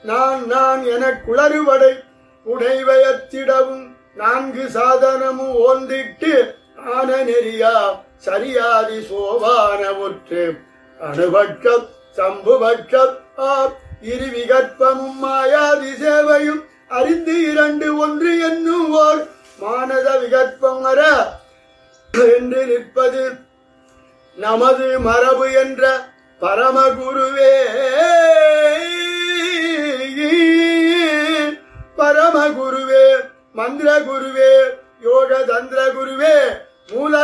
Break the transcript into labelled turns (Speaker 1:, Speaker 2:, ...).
Speaker 1: நான் நான் எனக் குளறுவடை உடைவயத்திடவும் நான்கு சாதனமும் ஓந்திட்டு ஆன நெறியா சரியாதி சோபான ஒற்று அணுபட்சம் சம்புபட்சம் ஆ இரு விகற்பமும் மாயாதி சேவையும் அறிந்து இரண்டு ஒன்று என்னும் ஓர் மானத விகற்பம் வர என்று நிற்பது நமது மரபு என்ற பரமகுருவே பரமகுருவே மந்திர